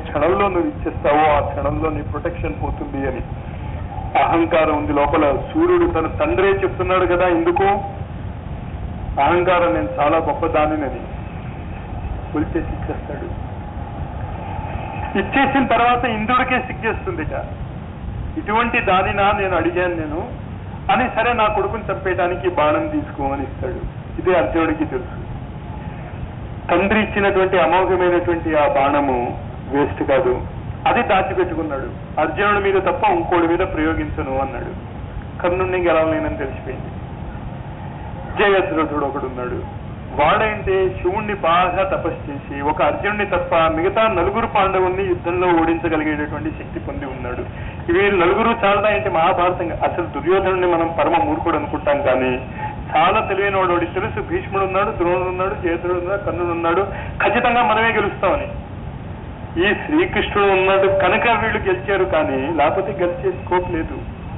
క్షణంలో నువ్వు ఇచ్చేస్తావో ఆ క్షణంలో నీ ప్రొటెక్షన్ పోతుంది అని అహంకారం ఉంది లోపల సూర్యుడు తన తండ్రే చెప్తున్నాడు కదా ఎందుకు అహంకారం నేను చాలా గొప్పదానినని కొలిచేసి ఇచ్చేస్తాడు ఇచ్చేసిన తర్వాత ఇంద్రుడికే సిగ్గేస్తుందిట ఇటువంటి దానినా నేను అడిగాను నేను అని సరే నా కొడుకుని చంపేయడానికి బాణం తీసుకోమని ఇస్తాడు ఇదే అర్జునుడికి తెలుసు తండ్రి ఇచ్చినటువంటి అమోఘమైనటువంటి ఆ బాణము వేస్ట్ కాదు అది దాచిపెట్టుకున్నాడు అర్జునుడి మీద తప్ప ఇంకోడి మీద ప్రయోగించను అన్నాడు కర్ణుడిని గెలవలేనని తెలిసిపోయింది జయద్రథుడు ఒకడున్నాడు వాడేంటి శివుణ్ణి బాగా తపస్సు చేసి ఒక అర్జునుడిని తప్ప మిగతా నలుగురు పాండవుల్ని యుద్ధంలో ఓడించగలిగేటటువంటి శక్తి పొంది ఉన్నాడు ఇవి నలుగురు చాలా ఏంటి మహాభారతం అసలు దుర్యోధనుడిని మనం పరమ మూర్ఖుడు అనుకుంటాం కానీ చాలా తెలివైన వాడు వాడికి తెలుసు భీష్ముడు ఉన్నాడు ద్రోణుడు ఉన్నాడు జయద్రుడు ఉన్నాడు కర్ణుడు ఉన్నాడు ఖచ్చితంగా మనమే గెలుస్తామని ఈ శ్రీకృష్ణుడు ఉన్నాడు కనుక వీళ్ళు గెలిచారు కానీ లేకపోతే గెలిచే స్కోప్ లేదు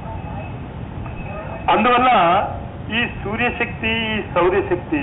అందువల్ల ఈ సూర్యశక్తి ఈ సౌర్యశక్తి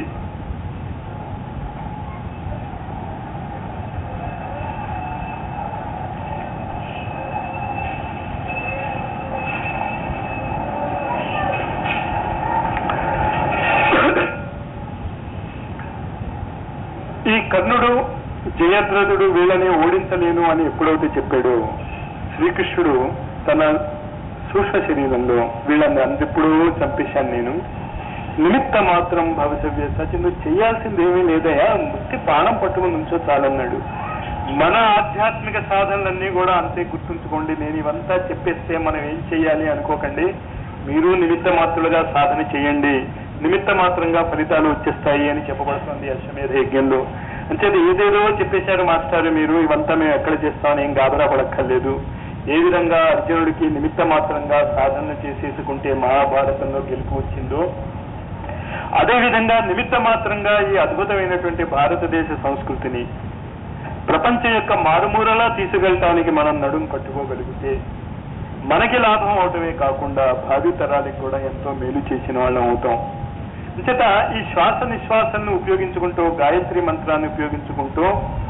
ఈ కర్ణుడు జయద్రథుడు వీళ్ళని ఓడించలేను అని ఎప్పుడైతే చెప్పాడో శ్రీకృష్ణుడు తన సూక్ష్మ శరీరంలో వీళ్ళని అందెప్పుడూ చంపేశాను నేను నిమిత్త మాత్రం భవితవ్య సచిన్ నువ్వు చేయాల్సింది ఏమీ లేదయా ముక్తి ప్రాణం పట్టుకుని నుంచో చాలన్నాడు మన ఆధ్యాత్మిక సాధనలన్నీ కూడా అంతే గుర్తుంచుకోండి నేను ఇవంతా చెప్పేస్తే మనం ఏం చేయాలి అనుకోకండి మీరు నిమిత్త మాత్రులుగా సాధన చేయండి నిమిత్త మాత్రంగా ఫలితాలు వచ్చేస్తాయి అని చెప్పబడుతుంది అశ్వమేధ యజ్ఞంలో అంచేది ఏదేదో చెప్పేశారు మాస్టారు మీరు ఇవంతా మేము ఎక్కడ చేస్తామని ఏం గాబరా పడక్కర్లేదు ఏ విధంగా అర్జునుడికి నిమిత్త మాత్రంగా సాధన చేసేసుకుంటే మహాభారతంలో గెలుపు వచ్చిందో అదే విధంగా నిమిత్త మాత్రంగా ఈ అద్భుతమైనటువంటి భారతదేశ సంస్కృతిని ప్రపంచం యొక్క మారుమూలలా తీసుకెళ్ళటానికి మనం నడుం కట్టుకోగలిగితే మనకి లాభం అవటమే కాకుండా భావి తరానికి కూడా ఎంతో మేలు చేసిన వాళ్ళం అవుతాం అంచేత ఈ శ్వాస నిశ్వాసాలను ఉపయోగించుకుంటూ గాయత్రి మంత్రాన్ని ఉపయోగించుకుంటూ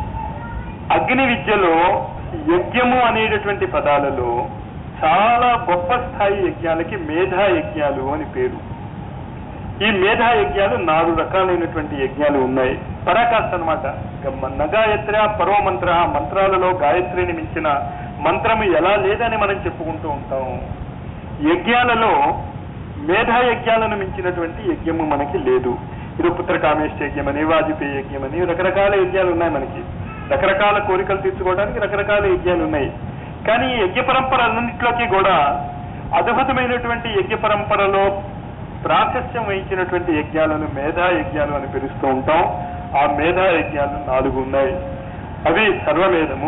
అగ్ని విద్యలో యజ్ఞము అనేటటువంటి పదాలలో చాలా గొప్ప స్థాయి యజ్ఞాలకి మేధా యజ్ఞాలు అని పేరు ఈ మేధా యజ్ఞాలు నాలుగు రకాలైనటువంటి యజ్ఞాలు ఉన్నాయి పరాకాష్ట అనమాట నగాయత్ర పరో మంత్ర మంత్రాలలో గాయత్రిని మించిన మంత్రము ఎలా లేదని మనం చెప్పుకుంటూ ఉంటాం యజ్ఞాలలో మేధా యజ్ఞాలను మించినటువంటి యజ్ఞము మనకి లేదు ఇది పుత్రకామేష్ట యజ్ఞం అని వాజపేయి యజ్ఞం అని రకరకాల యజ్ఞాలు ఉన్నాయి మనకి రకరకాల కోరికలు తీర్చుకోవడానికి రకరకాల యజ్ఞాలు ఉన్నాయి కానీ ఈ యజ్ఞ పరంపరలన్నింటిలోకి కూడా అద్భుతమైనటువంటి యజ్ఞ పరంపరలో ప్రాశస్యం వహించినటువంటి యజ్ఞాలను మేధా యజ్ఞాలు అని పిలుస్తూ ఉంటాం ఆ మేధా యజ్ఞాలు నాలుగు ఉన్నాయి అవి సర్వమేధము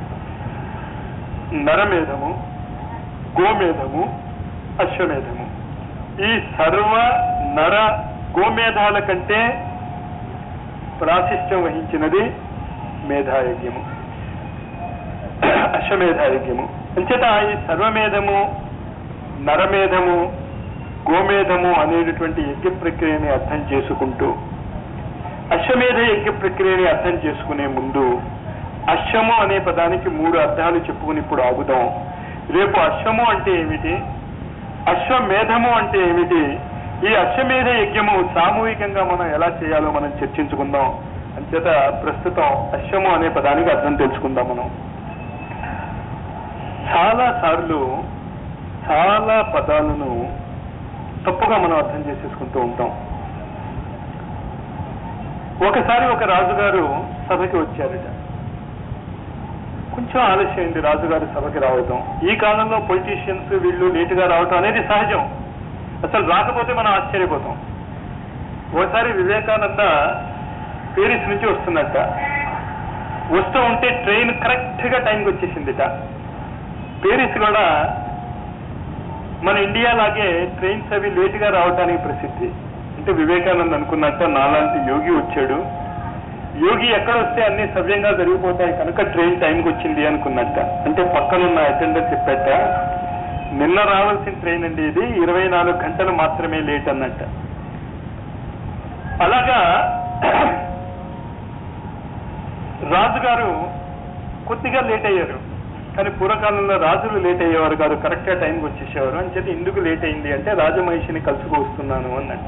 నరమేధము గోమేధము అశ్వమేధము ఈ సర్వ నర గోమేధాల కంటే ప్రాశిష్ట్యం వహించినది మేధాయజ్ఞము అశ్వమేధాయజ్ఞము అంచేత ఈ సర్వమేధము నరమేధము గోమేధము అనేటటువంటి యజ్ఞ ప్రక్రియని అర్థం చేసుకుంటూ అశ్వమేధ యజ్ఞ ప్రక్రియని అర్థం చేసుకునే ముందు అశ్వము అనే పదానికి మూడు అర్థాలు చెప్పుకుని ఇప్పుడు ఆగుదాం రేపు అశ్వము అంటే ఏమిటి అశ్వమేధము అంటే ఏమిటి ఈ అశ్వమేధ యజ్ఞము సామూహికంగా మనం ఎలా చేయాలో మనం చర్చించుకుందాం అంచేత ప్రస్తుతం అశ్వము అనే పదానికి అర్థం తెలుసుకుందాం మనం చాలా సార్లు చాలా పదాలను తప్పుగా మనం అర్థం చేసేసుకుంటూ ఉంటాం ఒకసారి ఒక రాజుగారు సభకి వచ్చారట కొంచెం ఆలస్యమైంది రాజుగారి సభకి రావటం ఈ కాలంలో పొలిటీషియన్స్ వీళ్ళు లేటుగా రావటం అనేది సహజం అసలు రాకపోతే మనం ఆశ్చర్యపోతాం ఒకసారి వివేకానంద పేరిస్ నుంచి వస్తున్నట్ట వస్తూ ఉంటే ట్రైన్ కరెక్ట్ గా టైంకి వచ్చేసిందిట పేరిస్ కూడా మన ఇండియా లాగే ట్రైన్స్ అవి లేటుగా రావడానికి ప్రసిద్ధి అంటే వివేకానంద్ అనుకున్నట్ట నాలాంటి యోగి వచ్చాడు యోగి ఎక్కడ వస్తే అన్ని సవ్యంగా జరిగిపోతాయి కనుక ట్రైన్ టైంకి వచ్చింది అనుకున్నట్ట అంటే పక్కనున్న అటెండర్ చెప్పాట నిన్న రావాల్సిన ట్రైన్ అండి ఇది ఇరవై నాలుగు గంటలు మాత్రమే లేట్ అన్నట్ట అలాగా రాజుగారు కొద్దిగా లేట్ అయ్యారు కానీ పూర్వకాలంలో రాజులు లేట్ అయ్యేవారు కాదు కరెక్ట్ గా టైంకి వచ్చేసేవారు అని చెప్పి ఎందుకు లేట్ అయింది అంటే రాజమహిషిని కలుసుకు వస్తున్నాను అన్నట్ట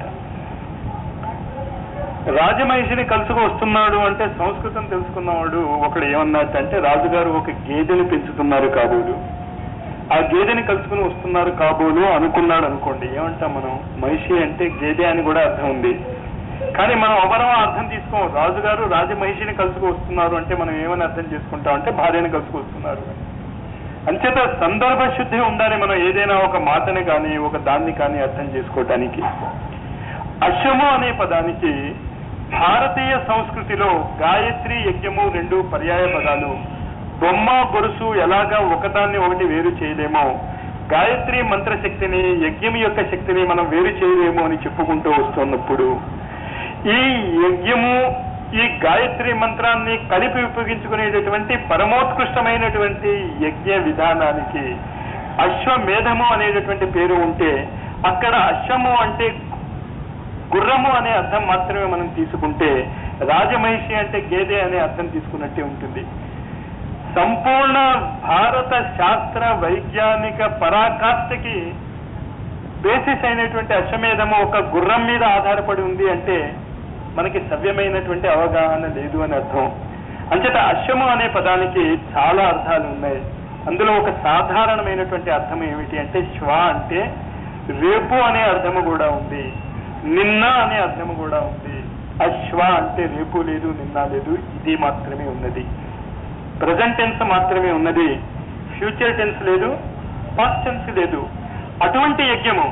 రాజమహిషిని కలుసుకు వస్తున్నాడు అంటే సంస్కృతం తెలుసుకున్నవాడు ఒకడు ఏమన్నట్టు అంటే రాజుగారు ఒక గేదెని పెంచుతున్నారు కాబోలు ఆ గేదెని కలుసుకుని వస్తున్నారు కాబోలు అనుకున్నాడు అనుకోండి ఏమంటాం మనం మహిషి అంటే గేదె అని కూడా అర్థం ఉంది కానీ మనం అవరం అర్థం తీసుకోం రాజుగారు రాజమహిషిని కలుసుకు వస్తున్నారు అంటే మనం ఏమని అర్థం చేసుకుంటాం అంటే భార్యని కలుసుకు వస్తున్నారు అని. అంచేత సందర్భ శుద్ధి ఉండాలి మనం ఏదైనా ఒక మాటని కానీ ఒక దాన్ని కానీ అర్థం చేసుకోవటానికి అశ్వము అనే పదానికి భారతీయ సంస్కృతిలో గాయత్రి యజ్ఞము రెండు పర్యాయ పదాలు బొమ్మ గొలుసు ఎలాగా ఒకదాన్ని ఒకటి వేరు చేయలేమో గాయత్రి మంత్ర శక్తిని యజ్ఞం యొక్క శక్తిని మనం వేరు చేయలేము అని చెప్పుకుంటూ వస్తున్నప్పుడు ఈ యజ్ఞము ఈ గాయత్రి మంత్రాన్ని కలిపి ఉపయోగించుకునేటటువంటి పరమోత్కృష్టమైనటువంటి యజ్ఞ విధానానికి అశ్వమేధము అనేటటువంటి పేరు ఉంటే అక్కడ అశ్వము అంటే గుర్రము అనే అర్థం మాత్రమే మనం తీసుకుంటే రాజమహిషి అంటే గేదె అనే అర్థం తీసుకున్నట్టే ఉంటుంది సంపూర్ణ భారత శాస్త్ర వైజ్ఞానిక పరాకాష్ఠకి బేసిస్ అయినటువంటి అశ్వమేధము ఒక గుర్రం మీద ఆధారపడి ఉంది అంటే మనకి సవ్యమైనటువంటి అవగాహన లేదు అని అర్థం అంచేత అశ్వము అనే పదానికి చాలా అర్థాలు ఉన్నాయి అందులో ఒక సాధారణమైనటువంటి అర్థం ఏమిటి అంటే శ్వ అంటే రేపు అనే అర్థము కూడా ఉంది నిన్న అనే అర్థము కూడా ఉంది అశ్వ అంటే రేపు లేదు నిన్న లేదు ఇది మాత్రమే ఉన్నది ప్రజెంట్ టెన్స్ మాత్రమే ఉన్నది ఫ్యూచర్ టెన్స్ లేదు పాస్ట్ టెన్స్ లేదు అటువంటి యజ్ఞము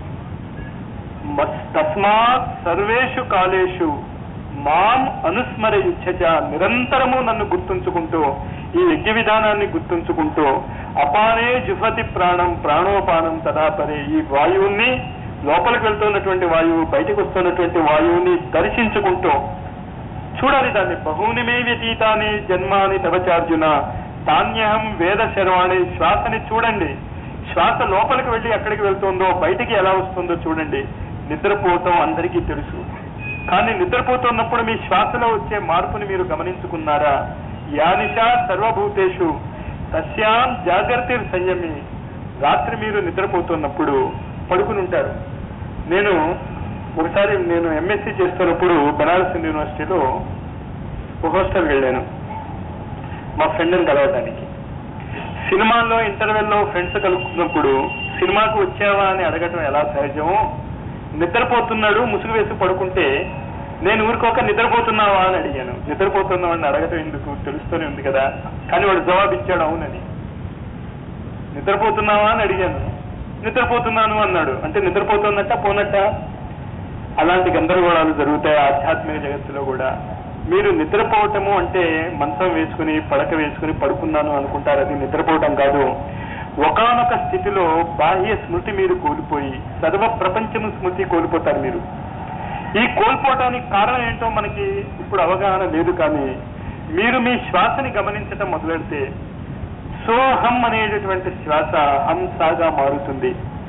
మస్- తస్మాత్ సర్వేషు కాలేషు మాం అనుస్మర యుచ్చచ నిరంతరము నన్ను గుర్తుంచుకుంటూ ఈ యజ్ఞ విధానాన్ని గుర్తుంచుకుంటూ అపానే జుహతి ప్రాణం ప్రాణోపానం తదాపరే ఈ వాయువుని లోపలికి వెళ్తున్నటువంటి వాయువు బయటకు వస్తున్నటువంటి వాయువుని దర్శించుకుంటూ చూడాలి దాన్ని బహుని మే వ్యతీతాని జన్మాని తవచార్జున తాన్యహం వేద శర్వాణి శ్వాసని చూడండి శ్వాస లోపలికి వెళ్ళి ఎక్కడికి వెళ్తుందో బయటికి ఎలా వస్తుందో చూడండి నిద్రపోవటం అందరికీ తెలుసు కానీ నిద్రపోతున్నప్పుడు మీ శ్వాసలో వచ్చే మార్పుని మీరు గమనించుకున్నారా యానిషా సర్వభూతేషు తస్యాం జాగ్రత్త సంయమి రాత్రి మీరు నిద్రపోతున్నప్పుడు పడుకుని ఉంటారు నేను ఒకసారి నేను ఎంఎస్సీ చేస్తున్నప్పుడు బనారస్ హిందూ యూనివర్సిటీలో ఒక హాస్టల్ వెళ్ళాను మా ఫ్రెండ్ని కలవడానికి సినిమాల్లో ఇంటర్వెల్లో ఫ్రెండ్స్ కలుపుకున్నప్పుడు సినిమాకు వచ్చావా అని అడగటం ఎలా సహజమో నిద్రపోతున్నాడు ముసుగు వేసి పడుకుంటే నేను ఊరుకోక నిద్రపోతున్నావా అని అడిగాను నిద్రపోతున్నావా అని అడగటం ఎందుకు తెలుస్తూనే ఉంది కదా కానీ వాడు జవాబు ఇచ్చాడు అవునని నిద్రపోతున్నావా అని అడిగాను నిద్రపోతున్నాను అన్నాడు అంటే నిద్రపోతున్నట్ట పోనట్ట అలాంటి గందరగోళాలు జరుగుతాయి ఆధ్యాత్మిక జగత్తులో కూడా మీరు నిద్రపోవటము అంటే మంచం వేసుకుని పడక వేసుకుని పడుకున్నాను అనుకుంటారు అది నిద్రపోవటం కాదు ఒకానొక స్థితిలో బాహ్య స్మృతి మీరు కోల్పోయి సర్వ ప్రపంచము స్మృతి కోల్పోతారు మీరు ఈ కోల్పోవటానికి కారణం ఏంటో మనకి ఇప్పుడు అవగాహన లేదు కానీ మీరు మీ శ్వాసని గమనించటం మొదలెడితే సోహం అనేటటువంటి శ్వాస హంసగా మారుతుంది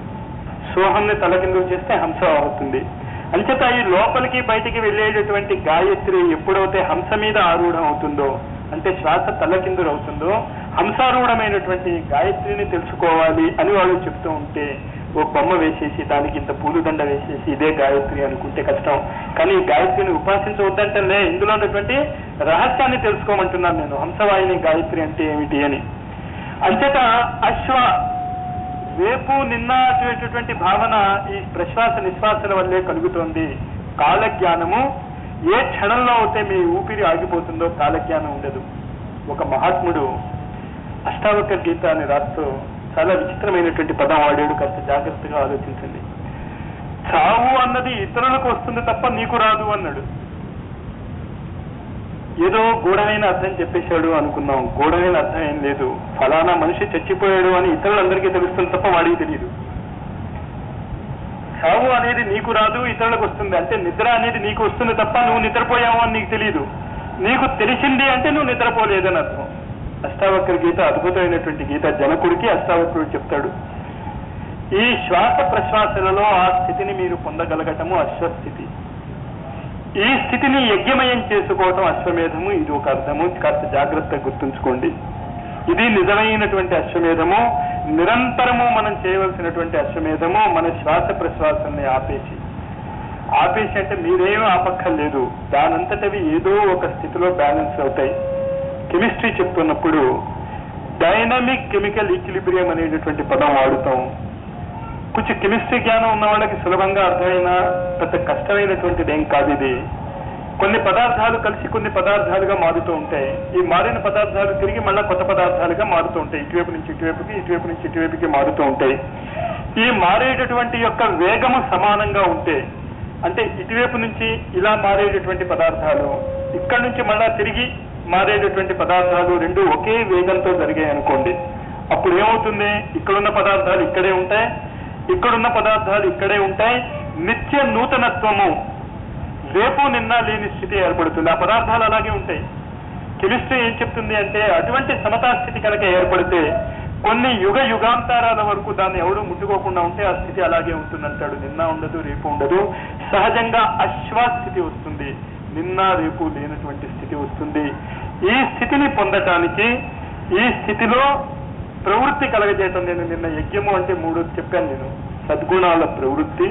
సోహంని తలకిందులు చేస్తే హంస అవుతుంది అంచేత ఈ లోపలికి బయటికి వెళ్ళేటటువంటి గాయత్రి ఎప్పుడైతే హంస మీద ఆరూఢం అవుతుందో అంటే శ్వాస తలకిందులు అవుతుందో హంసారూఢమైనటువంటి గాయత్రిని తెలుసుకోవాలి అని వాళ్ళు చెప్తూ ఉంటే ఓ బొమ్మ వేసేసి దానికి ఇంత పూలదండ వేసేసి ఇదే గాయత్రి అనుకుంటే కష్టం కానీ ఈ గాయత్రిని ఉపాసించవద్దంటే ఇందులో ఉన్నటువంటి రహస్యాన్ని తెలుసుకోమంటున్నాను నేను హంసవాహిని గాయత్రి అంటే ఏమిటి అని అంచేత అశ్వ రేపు నిన్న అనేటటువంటి భావన ఈ ప్రశ్వాస నిశ్వాసల వల్లే కలుగుతోంది కాలజ్ఞానము ఏ క్షణంలో అయితే మీ ఊపిరి ఆగిపోతుందో కాలజ్ఞానం ఉండదు ఒక మహాత్ముడు అష్టావకర గీత అని రాస్తూ చాలా విచిత్రమైనటువంటి పదం వాడాడు కాస్త జాగ్రత్తగా ఆలోచించండి చావు అన్నది ఇతరులకు వస్తుంది తప్ప నీకు రాదు అన్నాడు ఏదో గూఢమైన అర్థం చెప్పేశాడు అనుకున్నాం గూఢమైన అర్థం ఏం లేదు ఫలానా మనిషి చచ్చిపోయాడు అని ఇతరులందరికీ తెలుస్తుంది తప్ప వాడికి తెలియదు చావు అనేది నీకు రాదు ఇతరులకు వస్తుంది అంటే నిద్ర అనేది నీకు వస్తుంది తప్ప నువ్వు నిద్రపోయావు అని నీకు తెలియదు నీకు తెలిసింది అంటే నువ్వు నిద్రపోలేదని అర్థం అష్టావక్ర గీత అద్భుతమైనటువంటి గీత జనకుడికి అష్టావక్రుడు చెప్తాడు ఈ శ్వాస ప్రశ్వాసలలో ఆ స్థితిని మీరు పొందగలగటము అశ్వస్థితి ఈ స్థితిని యజ్ఞమయం చేసుకోవటం అశ్వమేధము ఇది ఒక అర్థము కాస్త జాగ్రత్తగా గుర్తుంచుకోండి ఇది నిజమైనటువంటి అశ్వమేధము నిరంతరము మనం చేయవలసినటువంటి అశ్వమేధము మన శ్వాస ప్రశ్వాసాన్ని ఆపేసి ఆపేసి అంటే మీరేం ఆపక్కర్లేదు దానంతటవి ఏదో ఒక స్థితిలో బ్యాలెన్స్ అవుతాయి కెమిస్ట్రీ చెప్తున్నప్పుడు డైనమిక్ కెమికల్ ఈక్విలిబ్రియం అనేటటువంటి పదం వాడుతాం కొంచెం కెమిస్ట్రీ జ్ఞానం ఉన్న వాళ్ళకి సులభంగా అర్థమైన పెద్ద కష్టమైనటువంటిది ఏం కాదు ఇది కొన్ని పదార్థాలు కలిసి కొన్ని పదార్థాలుగా మారుతూ ఉంటాయి ఈ మారిన పదార్థాలు తిరిగి మళ్ళీ కొత్త పదార్థాలుగా మారుతూ ఉంటాయి ఇటువైపు నుంచి ఇటువైపుకి ఇటువైపు నుంచి ఇటువైపుకి మారుతూ ఉంటాయి ఈ మారేటటువంటి యొక్క వేగము సమానంగా ఉంటే అంటే ఇటువైపు నుంచి ఇలా మారేటటువంటి పదార్థాలు ఇక్కడ నుంచి మళ్ళా తిరిగి మారేటటువంటి పదార్థాలు రెండు ఒకే వేగంతో జరిగాయి అనుకోండి అప్పుడు ఏమవుతుంది ఇక్కడున్న పదార్థాలు ఇక్కడే ఉంటాయి ఇక్కడున్న పదార్థాలు ఇక్కడే ఉంటాయి నిత్య నూతనత్వము రేపు నిన్న లేని స్థితి ఏర్పడుతుంది ఆ పదార్థాలు అలాగే ఉంటాయి కెమిస్ట్రీ ఏం చెప్తుంది అంటే అటువంటి సమతా స్థితి కనుక ఏర్పడితే కొన్ని యుగ యుగాంతరాల వరకు దాన్ని ఎవరు ముట్టుకోకుండా ఉంటే ఆ స్థితి అలాగే ఉంటుందంటాడు నిన్న ఉండదు రేపు ఉండదు సహజంగా అశ్వాస్థితి వస్తుంది నిన్న రేపు లేనటువంటి స్థితి వస్తుంది ఈ స్థితిని పొందటానికి ఈ స్థితిలో ప్రవృత్తి కలగజేయటం నేను నిన్న యజ్ఞము అంటే మూడు చెప్పాను నేను సద్గుణాల ప్రవృత్తి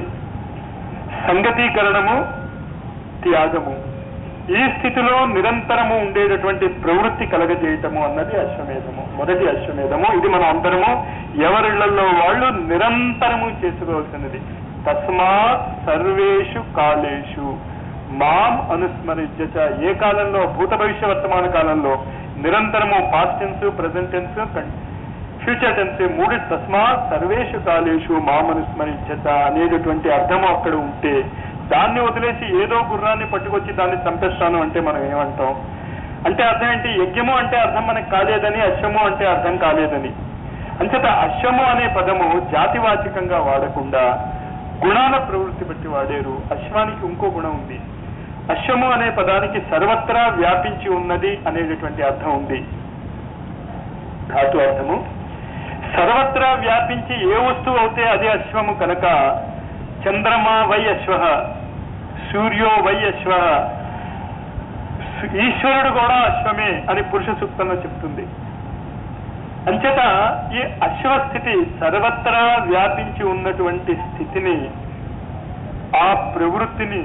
సంగతీకరణము త్యాగము ఈ స్థితిలో నిరంతరము ఉండేటటువంటి ప్రవృత్తి కలగజేయటము అన్నది అశ్వమేధము మొదటి అశ్వమేధము ఇది మనం అందరము ఎవరిళ్లలో వాళ్ళు నిరంతరము చేసుకోవాల్సినది తస్మాత్ సర్వేషు కాలేషు మాం అనుస్మరించ ఏ కాలంలో భూత భవిష్య వర్తమాన కాలంలో నిరంతరము past tense present tense future tense మూడు తస్మాత్ సర్వేషు కాలేషు మాం అనుస్మరించ అనేటటువంటి అర్థము అక్కడ ఉంటే దాన్ని వదిలేసి ఏదో గుర్రాన్ని పట్టుకొచ్చి దాన్ని చంపేస్తాను అంటే మనం ఏమంటాం అంటే అర్థం ఏంటి యజ్ఞము అంటే అర్థం మనకు కాలేదని అశ్వము అంటే అర్థం కాలేదని అంచేత అశ్వము అనే పదము జాతివాచకంగా వాడకుండా గుణాల ప్రవృత్తి బట్టి వాడారు అశ్వానికి ఇంకో గుణం ఉంది అశ్వము అనే పదానికి సర్వత్రా వ్యాపించి ఉన్నది అనేటటువంటి అర్థం ఉంది ధాతు అర్థము సర్వత్రా వ్యాపించి ఏ వస్తువు అవుతే అది అశ్వము కనుక చంద్రమా వై అశ్వ సూర్యో వై అశ్వ ఈశ్వరుడు కూడా అశ్వమే అని పురుష సూక్తంలో చెప్తుంది అంచేత ఈ అశ్వస్థితి సర్వత్రా వ్యాపించి ఉన్నటువంటి స్థితిని ఆ ప్రవృత్తిని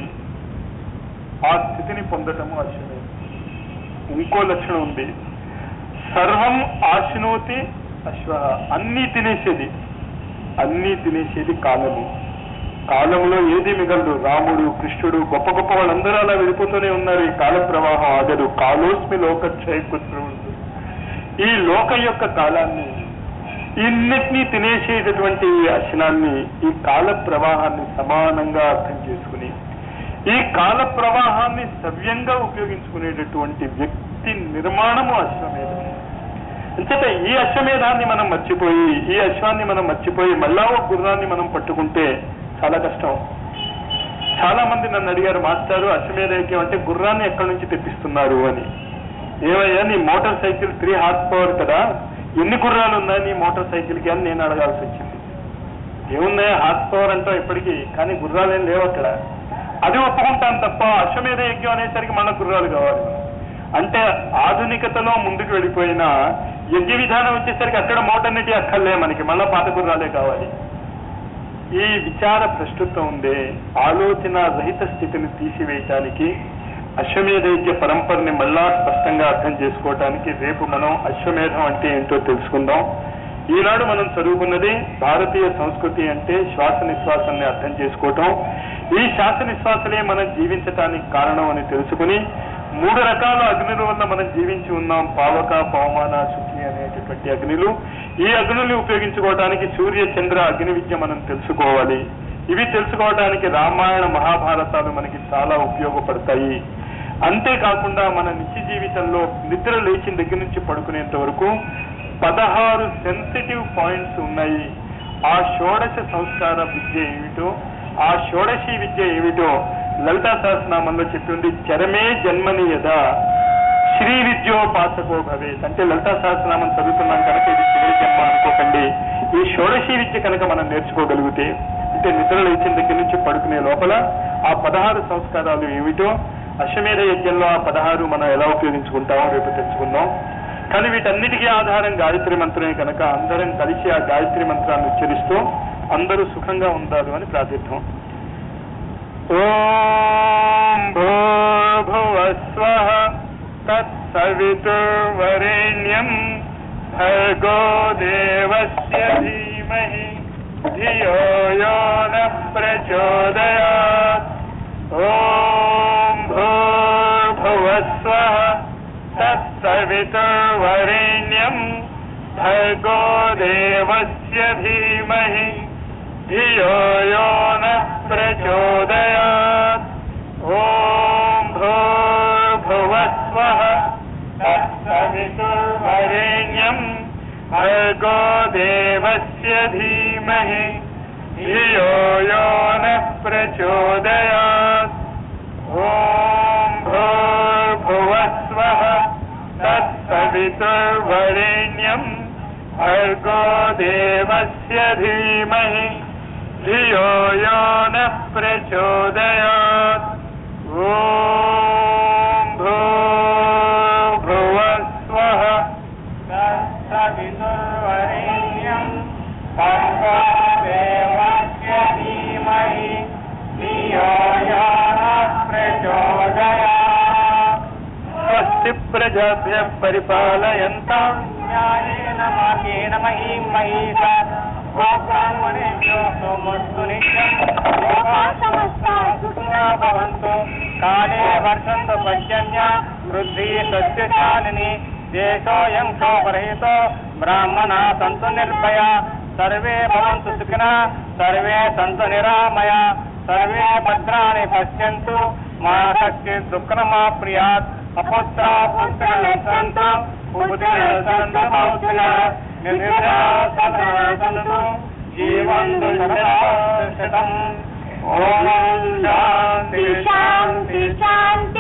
ఆ స్థితిని పొందటము అశ్వమే ఇంకో లక్షణం ఉంది సర్వం ఆశునోతి అశ్వ అన్నీ తినేసేది అన్నీ తినేసేది కాలము కాలంలో ఏది మిగలదు రాముడు కృష్ణుడు గొప్ప గొప్ప వాళ్ళందరూ అలా వెళ్ళిపోతూనే ఉన్నారు ఈ కాల ప్రవాహం ఆగదు కాలోస్మి లోక క్షయకుత్రుడు ఈ లోకం యొక్క కాలాన్ని ఇన్నిటినీ తినేసేటటువంటి ఈ అశనాన్ని ఈ కాల ప్రవాహాన్ని సమానంగా అర్థం చేసుకుని ఈ కాల ప్రవాహాన్ని సవ్యంగా ఉపయోగించుకునేటటువంటి వ్యక్తి నిర్మాణము అశ్వమేధం అంచేత ఈ అశ్వమేధాన్ని మనం మర్చిపోయి ఈ అశ్వాన్ని మనం మర్చిపోయి మళ్ళా ఒక గుర్రాన్ని మనం పట్టుకుంటే చాలా కష్టం చాలా మంది నన్ను అడిగారు మాస్టారు అశ్వమేధ యజ్ఞం అంటే గుర్రాన్ని ఎక్కడి నుంచి తెప్పిస్తున్నారు అని ఏమయ్యా నీ motorcycle three horsepower కదా ఎన్ని గుర్రాలు ఉన్నాయి నీ మోటార్ సైకిల్ కి అని నేను అడగాల్సి వచ్చింది ఏమున్నాయా హార్స్ పవర్ అంటాం ఇప్పటికీ కానీ గుర్రాలు ఏం లేవు అక్కడ అది ఒప్పుకుంటాను తప్ప అశ్వమేధ యజ్ఞం అనేసరికి మన గుర్రాలు కావాలి అంటే ఆధునికతలో ముందుకు వెళ్ళిపోయిన యజ్ఞ విధానం వచ్చేసరికి అక్కడ మోటర్నిటీ అక్కర్లే మనకి మళ్ళా పాత గుర్రాలే కావాలి ఈ విచార ప్రస్తుతం ఉందే ఆలోచన రహిత స్థితిని తీసివేయటానికి అశ్వమేధైక్య పరంపరని మళ్ళా స్పష్టంగా అర్థం చేసుకోవటానికి రేపు మనం అశ్వమేధం అంటే ఏంటో తెలుసుకుందాం ఈనాడు మనం చదువుకున్నది భారతీయ సంస్కృతి అంటే శ్వాస నిశ్వాసాన్ని అర్థం చేసుకోవటం ఈ శ్వాస నిశ్వాసలే మనం జీవించటానికి కారణం అని తెలుసుకుని మూడు రకాల అగ్నుల వల్ల మనం జీవించి ఉన్నాం పావక పవమాన శుచి అనేటటువంటి అగ్నులు ఈ అగ్నుల్ని ఉపయోగించుకోవడానికి సూర్య చంద్ర అగ్ని విద్య మనం తెలుసుకోవాలి ఇవి తెలుసుకోవడానికి రామాయణ మహాభారతాలు మనకి చాలా ఉపయోగపడతాయి అంతేకాకుండా మన నిత్య జీవితంలో నిద్ర లేచిన దగ్గర నుంచి పడుకునేంత వరకు పదహారు సెన్సిటివ్ పాయింట్స్ ఉన్నాయి ఆ షోడశ సంస్కార విద్య ఏమిటో ఆ షోడశి విద్య ఏమిటో లలితా సహస్రనామంలో చెప్పింది చరమే జన్మని యదా శ్రీ విద్యోపాసకో భవేత్ అంటే లలితా సహస్రనామం చదువుతున్నాం కనుక ఇది చివరి జన్మ అనుకోకండి ఈ షోడశి విద్య కనుక మనం నేర్చుకోగలిగితే అంటే నిద్ర లేచిన దగ్గర నుంచి పడుకునే లోపల ఆ పదహారు సంస్కారాలు ఏమిటో అశ్వమేధ యజ్ఞంలో ఆ పదహారు మనం ఎలా ఉపయోగించుకుంటామో రేపు తెలుసుకుందాం కానీ వీటన్నిటికీ ఆధారం గాయత్రి మంత్రమే కనుక అందరం కలిసి ఆ గాయత్రి మంత్రాన్ని ఉచ్చరిస్తూ అందరూ సుఖంగా ఉంటారు అని ప్రార్థిద్దాం ఓం భూర్భువస్వః తత్సవితుర్వరేణ్యం భర్గో దేవస్య ధీమహి ధియో యో న ప్రచోదయాత్ ఓం భూర్భువస్వః తత్సవితుర్వరేణ్యం భర్గో దేవస్య ధీమహి ధియో యో న ప్రచోదయాత్ ఓం భూర్భువస్వః తత్సవితుర్వరేణ్యం భర్గో దేవస్య ధీమహి ధియో యో న ప్రచోదయాత్ ఓం భూర్భువస్వః తత్సవితుర్వరేణ్యం భర్గో దేవస్య ధీమహి ధియో యో న ప్రచోదయాత్ ఓం భూర్భువస్వః తత్సవితుర్వరేణ్యం భర్గో దేవస్య ధీమహి ధియో యో నః ప్రచోదయాత్ స్వస్తి ప్రజాభ్య పరిపాలయంతాం న్యాయేన మార్గేణ మహీం మహీష గోబ్రాహ్మణేభ్యో సోమస్తు నిత్యం లోకా సమస్తా సుఖినో భవంతు కాలే వర్షంతు పర్జన్య వృద్ధి సస్యశాలిని దేశోయం శోభరహితో బ్రాహ్మణా సంతు నిర్భయ సర్వే భవంతు సుఖిన సర్వే సంతు నిరామయ సర్వే భద్రాణి పశ్యంతు మా శక్తి దుఃఖమా ప్రియాత్ అపుత్రా పుత్ర సంతు బుద్ధిన సంతు మౌత్రిన నిర్నిరాసనంతు జీవంతు శతం ఓం శాంతి శాంతి శాంతి